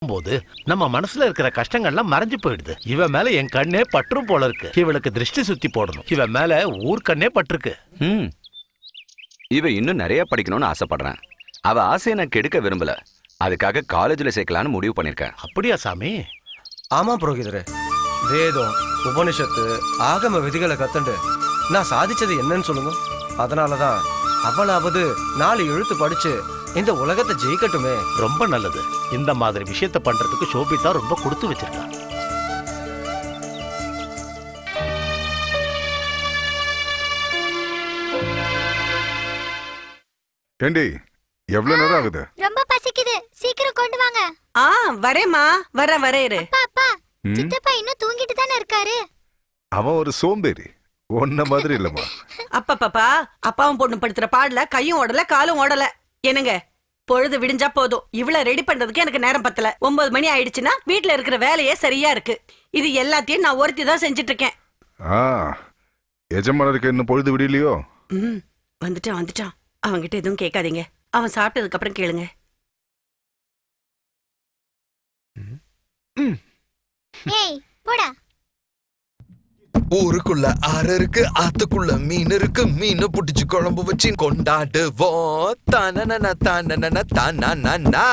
போது நம்ம மனசுல இருக்கிற கஷ்டங்கள்லாம் மறைஞ்சு போயிடுது இவ மேல என் கண்ணே பற்றும் போல இருக்கு இவளுக்கு திருஷ்டி சுத்தி போடணும் இவ மேல ஊர் கண்ணே பட்டிருக்கு ம் இவ இன்னும் நிறைய படிக்கணும்னு ஆசைப்படுறேன் அவ ஆசையை நான் கெடுக்க விரும்பல அதுக்காக காலேஜ்ல சேர்க்கலான்னு முடிவு பண்ணிருக்கேன் அப்படியா சாமி ஆமா புரோகிதரே வேதம் உபனிஷத்து ஆகம விதிகளை கத்துண்டு நான் சாதிச்சது என்னன்னு சொல்லுங்க அதனாலதான் அவளாவது நாலு எழுத்து படிச்சு இந்த உலகத்தை ஜெயிக்கட்டுமே ரொம்ப நல்லது இந்த மாதிரி விஷயத்த பண்றதுக்கு சோபிதா ரொம்ப கொடுத்து வச்சிருக்கா ஏண்டி எவ்வளவு நேரம் ஆகுது ரொம்ப பசிக்குது சீக்கிரம் கொண்டு வாங்க ஆ வரேம்மா வர வரே இரு அப்பா அப்பா ம்? சித்தப்பா இன்னும் தூங்கிட்டு தானே இருக்காரு அவன் ஒரு சோம்பேறி உன்ன மாதிரி இல்லம்மா அப்பா பாப்பா அப்பாவும் பொண்ணு படுத்துற பாடல கையும் ஓடல காலும் ஓடல என்னங்க பொழுது விடிஞ்சா போதும் இவ்வளவு ரெடி பண்றதுக்கு எனக்கு நேரம் பத்தல ஒன்பது மணி ஆயிடுச்சுன்னா வீட்ல இருக்கிற வேலையே சரியா இருக்கு இது எல்லாத்தையும் நான் ஒருத்தி தான் செஞ்சுட்டு இருக்கேன் ஆ எஜமானருக்கு இன்னும் பொழுது விடியலையோ ம் வந்துட்டான் வந்துட்டான் அவன்கிட்ட எதுவும் கேட்காதீங்க அவன் சாப்பிட்டதுக்கு அப்புறம் கேளுங்க ஏய் போடா ஊருக்குள்ள ஆறு இருக்கு ஆத்துக்குள்ள மீன் இருக்கு மீனை புடிச்சு குழம்பு வச்சு கொண்டாடுவோம் தானன தானன தானா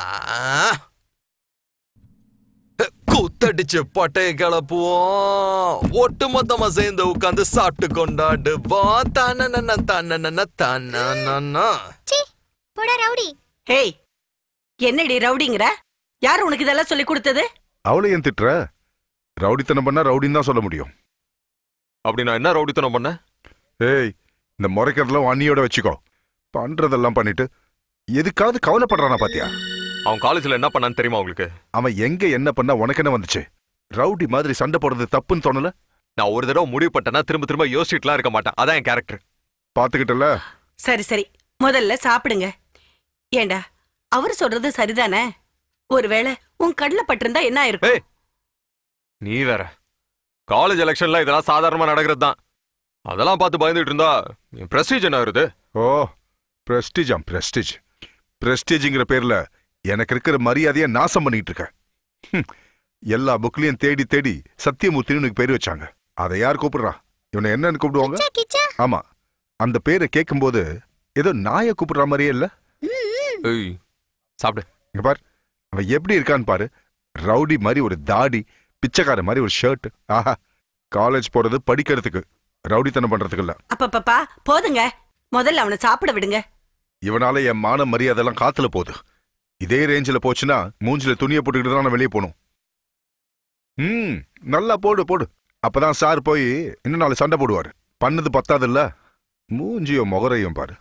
கூத்தடிச்சு பட்டைய கிளப்புவோம் ஒட்டு மொத்தமா சேர்ந்து உட்காந்து சாப்பிட்டு கொண்டாடுவோம் தானன தானன தானா சீ போடா ரவுடி ஹேய் என்னடி ரவுடிங்கிற யார் உனக்கு இதெல்லாம் சொல்லி கொடுத்தது அவளை ஏன் திட்டுற ரவுடித்தனம் பண்ணா ரவுடின்னு தான் சொல்ல முடியும் அப்படி நான் என்ன ரவுடித்தனம் பண்ணேன் ஏய் இந்த முறைக்கிறதெல்லாம் அண்ணியோட வச்சுக்கோ பண்றதெல்லாம் பண்ணிட்டு எதுக்காவது கவலைப்படுறானா பாத்தியா அவன் காலேஜ்ல என்ன பண்ணான்னு தெரியுமா உங்களுக்கு அவன் எங்க என்ன பண்ணா உனக்கு என்ன வந்துச்சு ரவுடி மாதிரி சண்டை போடுறது தப்புன்னு தோணல நான் ஒரு தடவை முடிவு பண்ணிட்டேன்னா திரும்ப திரும்ப யோசிச்சுட்டுலாம் இருக்க மாட்டேன் அதான் என் கேரக்டர் பாத்துக்கிட்டல சரி சரி முதல்ல சாப்பிடுங்க ஏண்டா அவர் சொல்றது சரிதானே ஒருவேளை உன் கண்ணுல பட்டிருந்தா என்ன ஆயிருக்கும் ஏய் நீ வேற காலேஜ் எலெக்ஷன்ல இதெல்லாம் சாதாரணமா நடக்கிறது தான் அதெல்லாம் பார்த்து பயந்துட்டு இருந்தா என் பிரஸ்டீஜ் என்ன ஆகுது ஓ பிரஸ்டிஜாம் பிரஸ்டிஜ் பிரஸ்டிஜ்ங்கிற பேர்ல எனக்கு இருக்கிற மரியாதையை நாசம் பண்ணிட்டு இருக்க ஹம். எல்லா புக்லயும் தேடி தேடி சத்தியமூர்த்தின்னு உனக்கு பேர் வச்சாங்க அதை யார் கூப்பிடுறா இவனை என்னன்னு கூப்பிடுவாங்க கிச்சா கிச்சா ஆமா அந்த பேரை கேட்கும்போது ஏதோ நாயை கூப்பிடுற மாதிரியே இல்ல ஏய் சாப்பிடு இங்க பார் அவன் எப்படி இருக்கான்னு பாரு ரவுடி மாதிரி ஒரு தாடி பிச்சைக்கார மாதிரி ஒரு ஷர்ட் ஆஹா காலேஜ் போறது படிக்கிறதுக்கு ரவுடித்தனம் பண்றதுக்கு இல்ல அப்ப பாப்பா போதுங்க முதல்ல அவனை சாப்பிட விடுங்க இவனால என் மான மரியாதை எல்லாம் காத்துல போகுது இதே ரேஞ்சில போச்சுன்னா மூஞ்சில துணியை போட்டுக்கிட்டு தான் நான் வெளியே போகணும் ம் நல்லா போடு போடு அப்பதான் சார் போய் இன்னும் நாலு சண்டை போடுவாரு பண்ணது பத்தாதுல்ல மூஞ்சியும் முகரையும் பாரு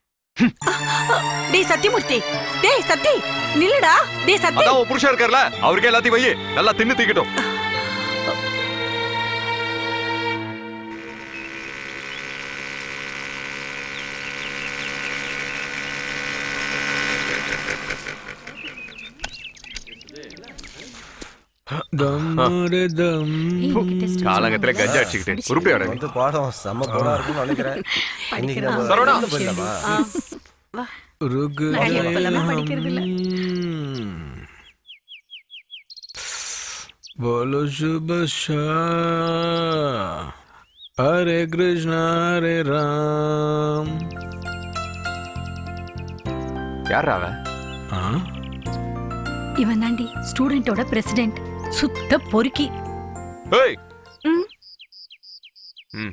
டேய் சத்தியமூர்த்தி டேய் சத்தி நில்லுடா டேய் சத்தி அதான் உன் புருஷன் இருக்கார்ல அவருக்கே எல்லாத்தையும் வை நல்லா தின்னு தீக்கட்டும் காலங்கத்துல கஞ்சா அடிச்சுக்கிட்டு உருப்படியாட வந்து பாடம் செம்ம போடா இருக்கும்னு நினைக்கிறேன் இன்னைக்கு நம்ம சரவணா. வெளில போயிடலாமா? ஆ, நான் எப்பெல்லாம் படிக்கிறது இல்ல बोलो शुभ शाह हरे कृष्ण हरे राम யார் அவன் ஆ இவன் தாண்டி ஸ்டூடெண்டோட பிரசிடென்ட் சுத்த பொறுக்கி ஏய் ம். ம்.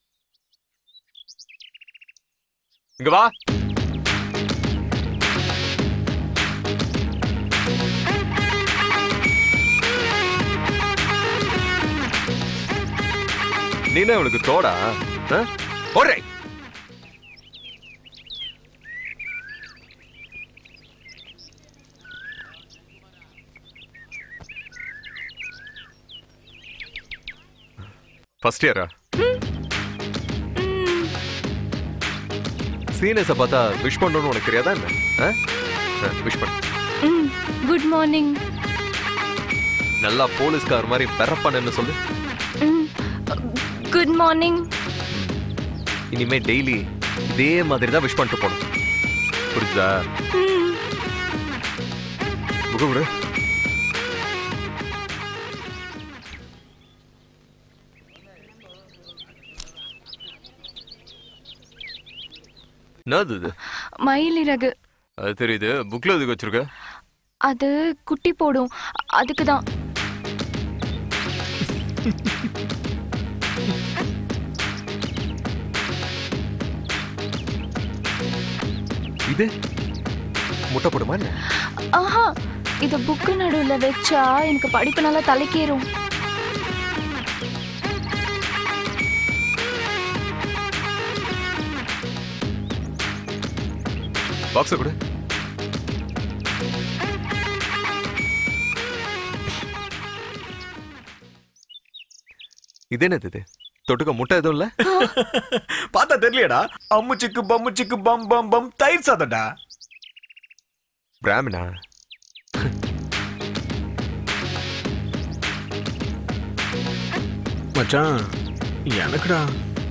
இங்க வா நீனே அவளுக்கு தோடா ஆ? ஓடுறே ஃபர்ஸ்ட் இயரா சீனியர்ஸை பார்த்தா விஷ் பண்ணணும்னு உனக்கு தெரியாதா என்ன விஷ் பண்ணு குட் மார்னிங் நல்லா போலீஸ்கார் மாதிரி பெறப்பானு சொல்லு குட் மார்னிங் இனிமே டெய்லி இதே மாதிரி தான் விஷ் பண்ணிட்டு போகணும் புரிஞ்சுதா புக்கு விடு என்னது இது மயிலிறகு அது தெரியுது புக்ல எதுக்கு வச்சிருக்க அது குட்டி போடும் அதுக்கு தான் இது முட்டை போடுமா என்ன ஆஹா இது புக்கு நடுவுல வச்சா எனக்கு படிப்பு நல்லா தலைக்கேறும் பாக்ஸை கொடு இது என்னது இது தொட்டுக்க முட்டை எதுவும் இல்ல பார்த்தா தெரியலையடா அம்முச்சிக்கு பம்முச்சிக்கு பம் பம் பம் தயிர் சாதம்டா பிராமினா மச்சான் எனக்குடா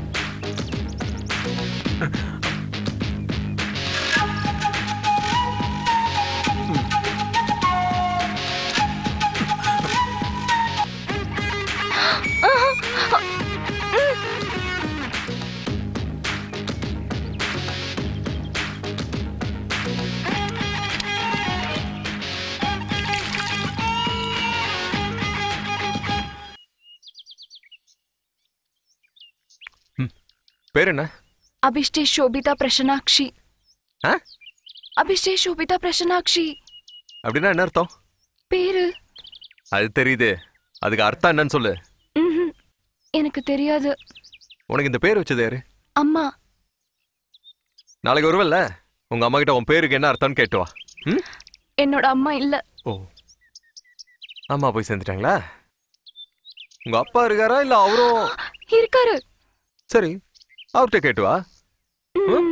பேர் என்ன அபிஷ்டே சோபிதா பிரசனாக்ஷி ஆ? அபிஷ்டே சோபிதா பிரசனாக்ஷி அப்படின்னா என்ன அர்த்தம் பேரு அது தெரியுது அதுக்கு அர்த்தம் என்னன்னு சொல்லு ம்ஹும். எனக்கு தெரியாது உனக்கு இந்த பேர் வச்சது யாரு அம்மா நாளைக்கு வருவல்ல உங்க அம்மா கிட்ட உன் பேருக்கு என்ன அர்த்தம்னு கேட்டு வா ம் என்னோட அம்மா இல்ல ஓ அம்மா போய் சேர்ந்துட்டாங்களா உங்க அப்பா இருக்காரா இல்ல அவரும் இருக்காரு சரி அவர்கிட்ட கேட்டு வா ம்.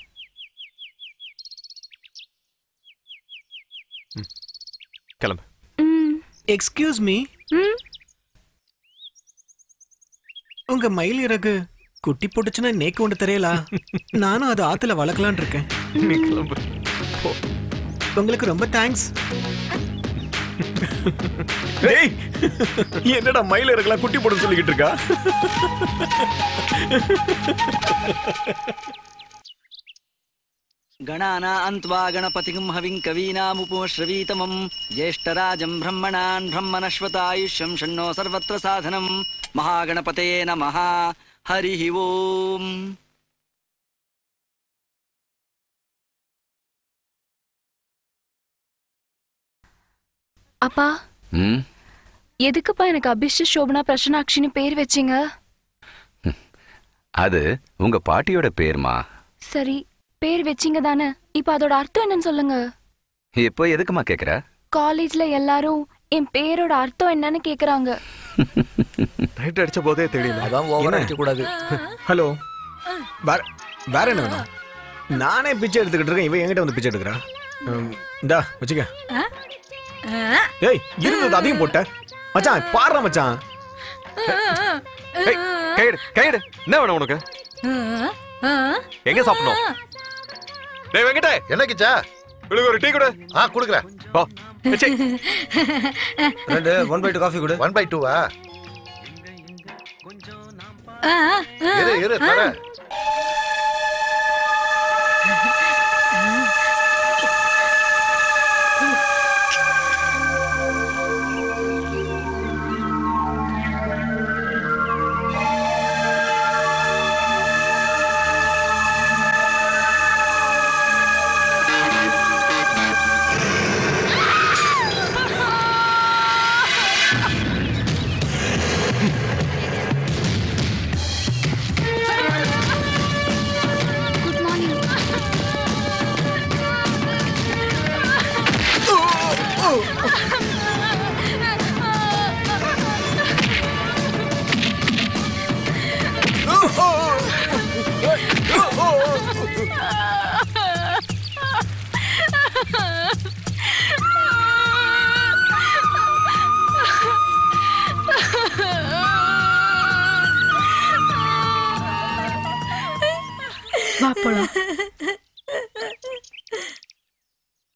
கிளம்பு ம். எக்ஸ்கியூஸ் மீ ம். உங்க மயில் இறகு குட்டி போட்டுச்சுன்னா நேக்கு ஒன்று தெரியலா நானும் அதை ஆத்துல வளர்க்கலான் இருக்கேன் நீ கிளம்பு போ. உங்களுக்கு ரொம்ப தேங்க்ஸ் டேய் என்னடா மயில இருக்கலாம் குட்டி போடுன்னு சொல்லிக்கிட்டு இருக்கா गणानान्त्वा गणपतिं हविं कवीनामुपश्रवीतमं ज्येष्ठराजं ब्रह्मणान् ब्रह्मणश्वतायुष्यं षण्णो सर्वत्र साधनं महागणपतये नमः हरिः ओम् அப்பா ம் எதுக்குப்பா எனக்கு அபிஷ்ட சோபனா பிரசனாக்ஷின்னு பேர் வச்சீங்க அது உங்க பாட்டியோட பேர்மா சரி பேர் வச்சீங்க தானே இப்ப அதோட அர்த்தம் என்னன்னு சொல்லுங்க இப்போ எதுக்குமா கேக்குற காலேஜ்ல எல்லாரும் என் பேரோட அர்த்தம் என்னன்னு கேக்குறாங்க நைட் அடிச்ச போதே தெரியல அதான் ஓவர் அடிக்க கூடாது ஹலோ வேற வேற என்ன வேணும் நானே பிச்சை எடுத்துக்கிட்டு இருக்கேன் இவன் என்கிட்ட வந்து பிச்சை எடுக்கிறா ம், இந்தா வச்சுக்க ஏய் இருந்தது அதையும் போட்ட மச்சான் பாடுற மச்சான் ஏய், கையெடு கையெடு என்ன வேணும் உனக்கு எங்க சாப்பிடணும் டேய் வெங்கடே என்ன கிச்சா இவளுக்கு ஒரு டீ கொடு ஆ குடுக்குறேன் வா ஏச்சி, ரெண்டு ஒன் பை டூ காஃபி கொடு ஒன் பை டூவா இரு இரு தரேன்